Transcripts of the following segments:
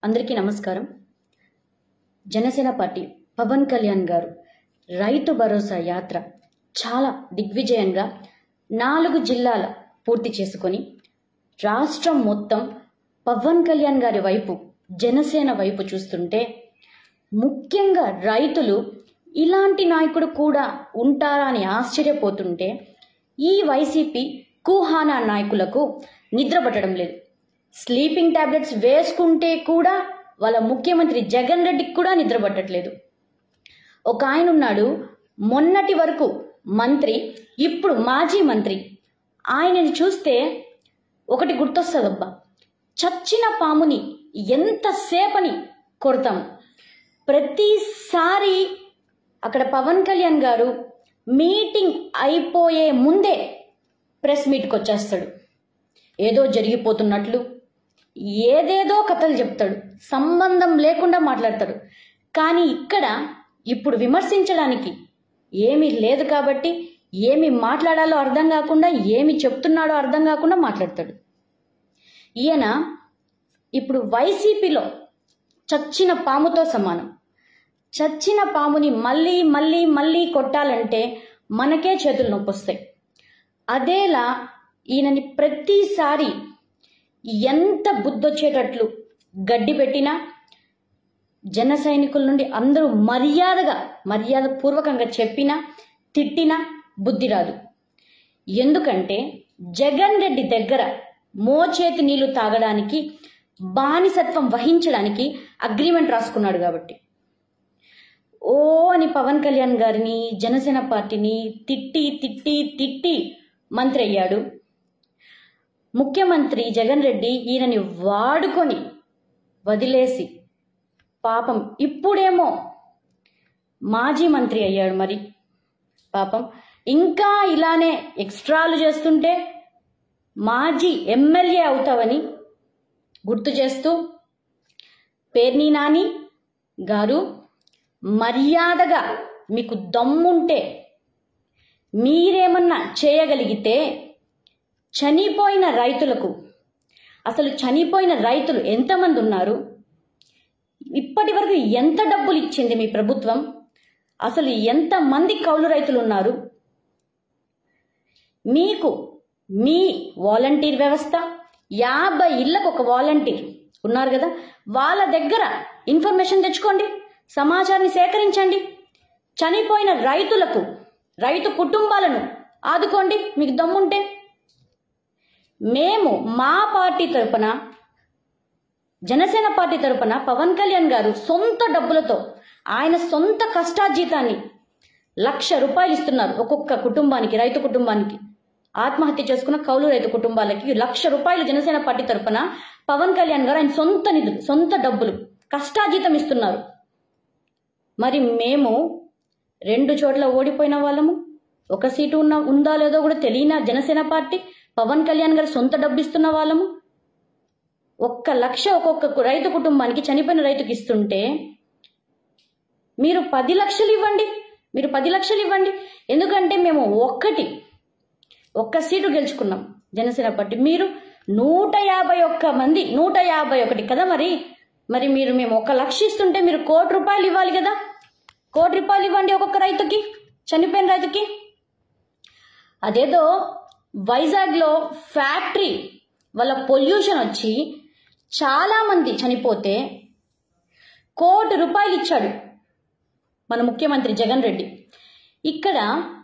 అందరికీ నమస్కారం జనసేన పార్టీ పవన్ కళ్యాణ్ గారు రైతు భరోసా యాత్ర చాలా దిగ్విజయంగా నాలుగు జిల్లాల పూర్తి చేసుకొని రాష్ట్రం మొత్తం పవన్ కళ్యాణ్ గారి వైపు జనసేన వైపు చూస్తుంటే ముఖ్యంగా రైతులు ఇలాంటి నాయకుడు కూడా ఉంటారా అని ఆశ్చర్యపోతుంటే ఈ వైసీపీ కుహానా నాయకులకు నిద్ర పట్టడం లేదు స్లీపింగ్ టాబ్లెట్స్ వేసుకుంటే కూడా వాళ్ళ ముఖ్యమంత్రి జగన్ రెడ్డికి కూడా నిద్ర పట్టట్లేదు ఒక ఆయన ఉన్నాడు మొన్నటి వరకు మంత్రి ఇప్పుడు మాజీ మంత్రి ఆయనని చూస్తే ఒకటి గుర్తొస్తుందబ్బా చచ్చిన పాముని ఎంతసేపని కొడతాం ప్రతిసారి అక్కడ పవన్ కళ్యాణ్ గారు మీటింగ్ అయిపోయే ముందే ప్రెస్ మీట్కి వచ్చేస్తాడు ఏదో జరిగిపోతున్నట్లు ఏదేదో కథలు చెప్తాడు సంబంధం లేకుండా మాట్లాడతాడు కానీ ఇక్కడ ఇప్పుడు విమర్శించడానికి ఏమీ లేదు కాబట్టి ఏమి మాట్లాడాలో అర్థం కాకుండా ఏమి చెప్తున్నాడో అర్థం కాకుండా మాట్లాడతాడు ఈయన ఇప్పుడు వైసీపీలో చచ్చిన పాముతో సమానం చచ్చిన పాముని మళ్ళీ మళ్ళీ మళ్ళీ కొట్టాలంటే మనకే చేతులు నొప్పి వస్తాయి అదేలా ఈయనని ప్రతిసారి ఎంత బుద్ధొచ్చేటట్లు గడ్డి పెట్టినా జన సైనికుల నుండి అందరూ మర్యాదగా మర్యాద పూర్వకంగా చెప్పినా తిట్టినా బుద్ధి రాదు ఎందుకంటే జగన్ రెడ్డి దగ్గర మోచేతి నీళ్లు తాగడానికి బానిసత్వం వహించడానికి అగ్రిమెంట్ రాసుకున్నాడు కాబట్టి ఓ అని పవన్ కళ్యాణ్ గారిని జనసేన పార్టీని తిట్టి తిట్టి తిట్టి మంత్రి అయ్యాడు ముఖ్యమంత్రి జగన్ రెడ్డి ఈయనని వాడుకొని వదిలేసి పాపం ఇప్పుడేమో మాజీ మంత్రి అయ్యాడు మరి పాపం ఇంకా ఇలానే ఎక్స్ట్రాలు చేస్తుంటే మాజీ ఎమ్మెల్యే అవుతావని గుర్తు చేస్తూ పేర్ని నాని గారు మర్యాదగా మీకు దమ్ముంటే మీరేమన్నా చేయగలిగితే చనిపోయిన రైతులకు అసలు చనిపోయిన రైతులు ఎంతమంది ఉన్నారు ఇప్పటి వరకు ఎంత డబ్బులు ఇచ్చింది మీ ప్రభుత్వం అసలు ఎంతమంది కౌలు రైతులు ఉన్నారు మీకు మీ వాలంటీర్ వ్యవస్థ యాభై ఇళ్లకు ఒక వాలంటీర్ ఉన్నారు కదా వాళ్ళ దగ్గర ఇన్ఫర్మేషన్ తెచ్చుకోండి సమాచారాన్ని సేకరించండి చనిపోయిన రైతులకు రైతు కుటుంబాలను ఆదుకోండి మీకు దమ్ముంటే మేము మా పార్టీ తరపున జనసేన పార్టీ తరపున పవన్ కళ్యాణ్ గారు సొంత డబ్బులతో ఆయన సొంత కష్టార్జితాన్ని లక్ష రూపాయలు ఇస్తున్నారు ఒక్కొక్క కుటుంబానికి రైతు కుటుంబానికి ఆత్మహత్య చేసుకున్న కౌలు రైతు కుటుంబాలకి లక్ష రూపాయలు జనసేన పార్టీ తరపున పవన్ కళ్యాణ్ గారు ఆయన సొంత నిధులు సొంత డబ్బులు కష్టార్జితం ఇస్తున్నారు మరి మేము రెండు చోట్ల ఓడిపోయిన వాళ్ళము ఒక సీటు ఉన్న ఉందా లేదో కూడా తెలియని జనసేన పార్టీ పవన్ కళ్యాణ్ గారు సొంత డబ్బు ఇస్తున్న వాళ్ళము ఒక్క లక్ష ఒక్కొక్క రైతు కుటుంబానికి చనిపోయిన రైతుకి ఇస్తుంటే మీరు పది లక్షలు ఇవ్వండి మీరు పది లక్షలు ఇవ్వండి ఎందుకంటే మేము ఒక్కటి ఒక్క సీటు గెలుచుకున్నాం జనసేన పార్టీ మీరు నూట యాభై ఒక్క మంది నూట యాభై ఒకటి కదా మరి మరి మీరు మేము ఒక లక్ష ఇస్తుంటే మీరు కోటి రూపాయలు ఇవ్వాలి కదా కోటి రూపాయలు ఇవ్వండి ఒక్కొక్క రైతుకి చనిపోయిన రైతుకి అదేదో వైజాగ్లో ఫ్యాక్టరీ వాళ్ళ పొల్యూషన్ వచ్చి చాలామంది చనిపోతే కోటి రూపాయలు ఇచ్చాడు మన ముఖ్యమంత్రి జగన్ రెడ్డి ఇక్కడ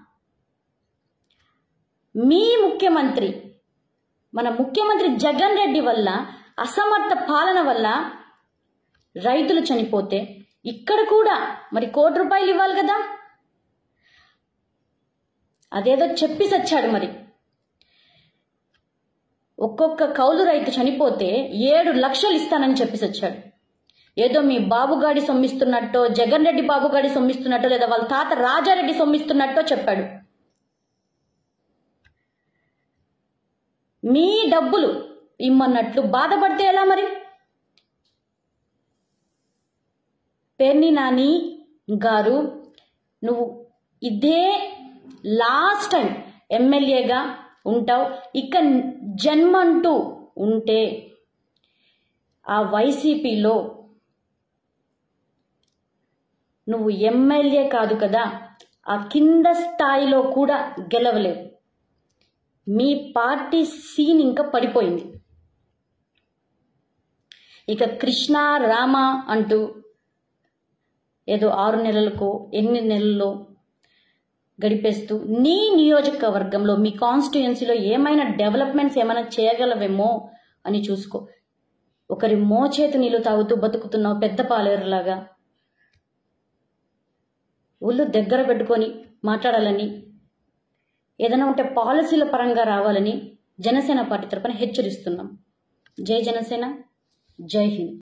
మీ ముఖ్యమంత్రి మన ముఖ్యమంత్రి జగన్ రెడ్డి వల్ల అసమర్థ పాలన వల్ల రైతులు చనిపోతే ఇక్కడ కూడా మరి కోటి రూపాయలు ఇవ్వాలి కదా అదేదో చెప్పి సచ్చాడు మరి ఒక్కొక్క కౌలు రైతు చనిపోతే ఏడు లక్షలు ఇస్తానని చెప్పి సచ్చాడు ఏదో మీ బాబుగాడి సొమ్మిస్తున్నట్టో జగన్ రెడ్డి బాబుగాడి సొమ్మిస్తున్నట్టో లేదా వాళ్ళ తాత రాజారెడ్డి సొమ్మిస్తున్నట్టో చెప్పాడు మీ డబ్బులు ఇమ్మన్నట్లు బాధపడితే ఎలా మరి పేర్ని నాని గారు నువ్వు ఇదే లాస్ట్ టైం ఎమ్మెల్యేగా ఉంటావు ఇక జన్మంటూ ఉంటే ఆ వైసీపీలో నువ్వు ఎమ్మెల్యే కాదు కదా ఆ కింద స్థాయిలో కూడా గెలవలేవు మీ పార్టీ సీన్ ఇంకా పడిపోయింది ఇక కృష్ణ రామ అంటూ ఏదో ఆరు నెలలకు ఎన్ని నెలల్లో గడిపేస్తూ నీ నియోజకవర్గంలో మీ కాన్స్టిట్యుయెన్సీలో ఏమైనా డెవలప్మెంట్స్ ఏమైనా చేయగలవేమో అని చూసుకో ఒకరి మోచేతి నీళ్ళు తాగుతూ బతుకుతున్నావు పెద్ద పాలేరులాగా ఒళ్ళు దగ్గర పెట్టుకొని మాట్లాడాలని ఏదైనా ఉంటే పాలసీల పరంగా రావాలని జనసేన పార్టీ తరపున హెచ్చరిస్తున్నాం జై జనసేన జై హింద్